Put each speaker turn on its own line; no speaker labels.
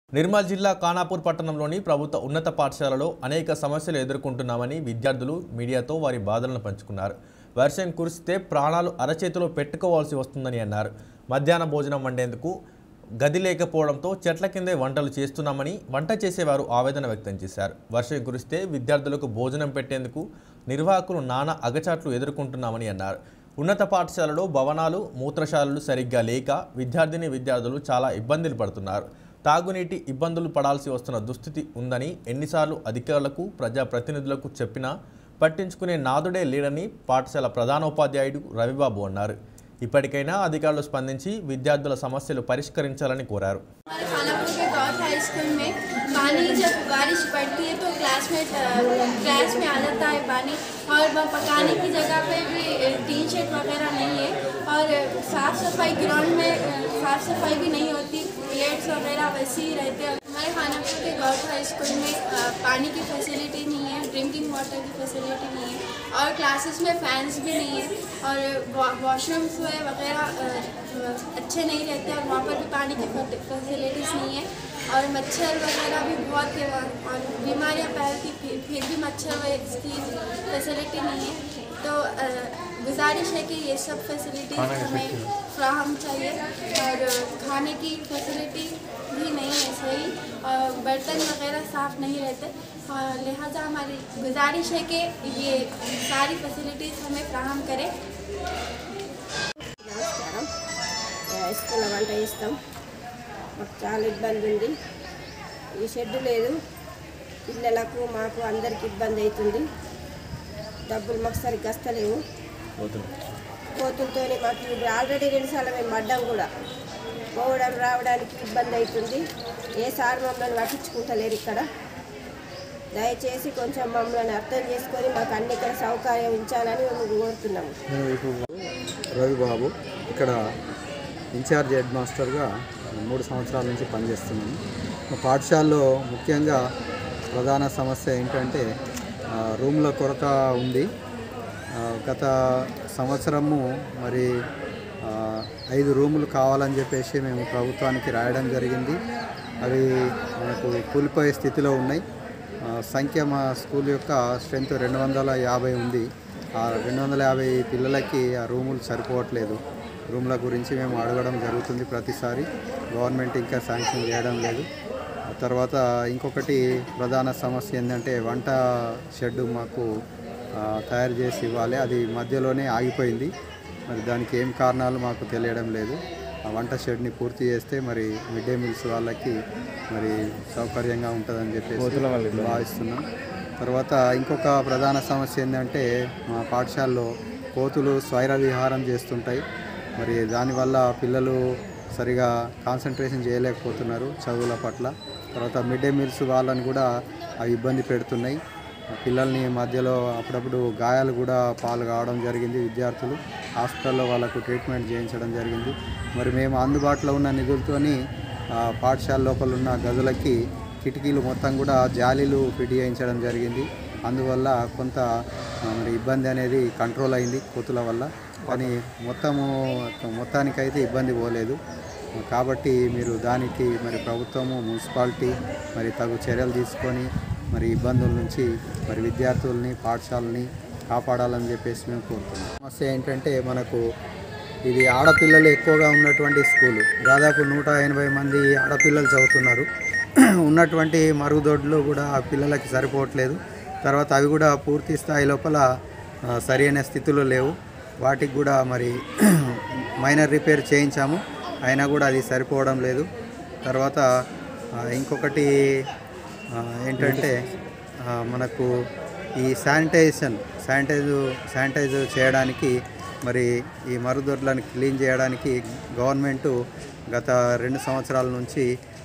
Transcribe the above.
నిర్మల్ జిల్లా ఖానాపూర్ పట్టణంలోని ప్రభుత్వ ఉన్నత పాఠశాలలో అనేక సమస్యలు ఎదుర్కొంటున్నామని విద్యార్థులు మీడియాతో వారి బాధలను పంచుకున్నారు వర్షం కురిస్తే ప్రాణాలు అరచేతిలో పెట్టుకోవాల్సి వస్తుందని అన్నారు మధ్యాహ్న భోజనం వండేందుకు గది లేకపోవడంతో చెట్ల కిందే వంటలు చేస్తున్నామని వంట చేసేవారు ఆవేదన వ్యక్తం చేశారు వర్షం కురిస్తే విద్యార్థులకు భోజనం పెట్టేందుకు నిర్వాహకులు నానా అగచాట్లు ఎదుర్కొంటున్నామని అన్నారు ఉన్నత పాఠశాలలో భవనాలు మూత్రశాలలు సరిగ్గా లేక విద్యార్థిని విద్యార్థులు చాలా ఇబ్బందులు పడుతున్నారు తాగునీటి ఇబ్బందులు పడాల్సి వస్తున్న దుస్థితి ఉందని ఎన్నిసార్లు అధికారులకు ప్రజాప్రతినిధులకు చెప్పినా పట్టించుకునే నాదుడే లేడని పాఠశాల ప్రధానోపాధ్యాయుడు రవిబాబు అన్నారు ఇప్పటికైనా అధికారులు స్పందించి విద్యార్థుల సమస్యలు పరిష్కరించాలని కోరారు
हमारे खानापुर के गौर हाई स्कूल में पानी जब बारिश पड़ती है तो क्लास में क्लास में आ जाता है पानी और वहाँ पकाने की जगह पे भी टीन शेड वगैरह नहीं है और साफ़ सफाई ग्राउंड में साफ़ सफाई भी नहीं होती प्लेट्स वगैरह वैसे ही रहते हैं हमारे खानापुर के गौर हाई स्कूल में अ, पानी की फैसिलिटी नहीं है ड्रिंकिंग वाटर की फैसिलिटी नहीं है और क्लासेस में फैंस भी नहीं है और वॉशरूम्स वगैरह अ, अच्छे नहीं रहते और वहाँ पर भी पानी की फैसिलिटीज़ नहीं है और मच्छर वगैरह भी बहुत है वहाँ और बीमारियाँ फैलती फिर फिर भी मच्छर व- इसकी फैसिलिटी नहीं है तो अ, गुजारिश है कि ये सब फैसिलिटीज़ हमें फ्राहम चाहिए और खाने की फैसिलिटी भी नहीं है सही और बर्तन वगैरह साफ़ नहीं रहते और लिहाजा हमारी गुजारिश है कि ये सारी फैसिलिटीज़ हमें फ्राहम करें
నమస్కారం ఇస్తున్న వంట చేస్తాం మాకు చాలా ఇబ్బంది ఉంది ఈ షెడ్ లేదు పిల్లలకు మాకు అందరికి ఇబ్బంది అవుతుంది డబ్బులు మాకు సరిగ్గా వస్తలేవు కోతులతో మాకు ఇప్పుడు ఆల్రెడీ రెండుసార్లు మేము పడ్డాం కూడా పోవడం రావడానికి ఇబ్బంది అవుతుంది ఏ సార్ మమ్మల్ని పట్టించుకుంటలేరు ఇక్కడ దయచేసి కొంచెం మమ్మల్ని అర్థం చేసుకొని మాకు అన్ని ఇక్కడ సౌకర్యం ఉంచాలని మేము కోరుతున్నాము
రవిబాబు ఇక్కడ ఇన్ఛార్జ్ హెడ్ మాస్టర్గా మూడు సంవత్సరాల నుంచి పనిచేస్తున్నాను మా పాఠశాలలో ముఖ్యంగా ప్రధాన సమస్య ఏంటంటే ఆ, రూమ్ల కొరత ఉంది ఆ, గత సంవత్సరము మరి ఆ, ఐదు రూములు కావాలని చెప్పేసి మేము ప్రభుత్వానికి రాయడం జరిగింది అవి మనకు కూలిపోయే స్థితిలో ఉన్నాయి ఆ, సంఖ్య మా స్కూల్ యొక్క స్ట్రెంత్ రెండు వందల యాభై ఉంది ఆ రెండు వందల యాభై పిల్లలకి ఆ రూములు సరిపోవట్లేదు రూమ్ల గురించి మేము అడగడం జరుగుతుంది ప్రతిసారి గవర్నమెంట్ ఇంకా శాంక్షన్ చేయడం లేదు ఆ తర్వాత ఇంకొకటి ప్రధాన సమస్య ఏంటంటే వంట షెడ్ మాకు ఆ, తయారు చేసి ఇవ్వాలి అది మధ్యలోనే ఆగిపోయింది మరి దానికి ఏం కారణాలు మాకు తెలియడం లేదు ఆ వంట షెడ్ని పూర్తి చేస్తే మరి మిడ్ డే మీల్స్ వాళ్ళకి మరి సౌకర్యంగా ఉంటుందని చెప్పేసి భావిస్తున్నాం తర్వాత ఇంకొక ప్రధాన సమస్య ఏంటంటే మా పాఠశాలలో కోతులు స్వైర విహారం చేస్తుంటాయి మరి దానివల్ల పిల్లలు సరిగా కాన్సన్ట్రేషన్ చేయలేకపోతున్నారు చదువుల పట్ల తర్వాత మిడ్ డే మీల్స్ వాళ్ళని కూడా అవి ఇబ్బంది పెడుతున్నాయి పిల్లల్ని మధ్యలో అప్పుడప్పుడు గాయాలు కూడా పాలు కావడం జరిగింది విద్యార్థులు హాస్పిటల్లో వాళ్ళకు ట్రీట్మెంట్ చేయించడం జరిగింది మరి మేము అందుబాటులో ఉన్న నిధులతోని ఆ, పాఠశాల లోపల ఉన్న గదులకి కిటికీలు మొత్తం కూడా జాలీలు ఫిట్ చేయించడం జరిగింది అందువల్ల కొంత ఆ, మరి ఇబ్బంది అనేది కంట్రోల్ అయింది కోతుల వల్ల కానీ మొత్తము మొత్తానికైతే ఇబ్బంది పోలేదు కాబట్టి మీరు దానికి మరి ప్రభుత్వము మున్సిపాలిటీ మరి తగు చర్యలు తీసుకొని మరి ఇబ్బందుల నుంచి మరి విద్యార్థుల్ని పాఠశాలని కాపాడాలని చెప్పేసి మేము కోరుతున్నాం సమస్య ఏంటంటే మనకు ఇది ఆడపిల్లలు ఎక్కువగా ఉన్నటువంటి స్కూలు దాదాపు నూట ఎనభై మంది ఆడపిల్లలు చదువుతున్నారు ఉన్నటువంటి మరుగుదొడ్లు కూడా ఆ పిల్లలకి సరిపోవట్లేదు తర్వాత అవి కూడా పూర్తి స్థాయి లోపల ఆ, సరైన స్థితిలో లేవు వాటికి కూడా మరి మైనర్ రిపేర్ చేయించాము అయినా కూడా అది సరిపోవడం లేదు తర్వాత ఆ, ఇంకొకటి ఆ, ఏంటంటే ఆ, మనకు ఈ శానిటైజేషన్ శానిటైజ్ శానిటైజ్ చేయడానికి మరి ఈ మరుగుదొడ్లను క్లీన్ చేయడానికి గవర్నమెంటు గత రెండు సంవత్సరాల నుంచి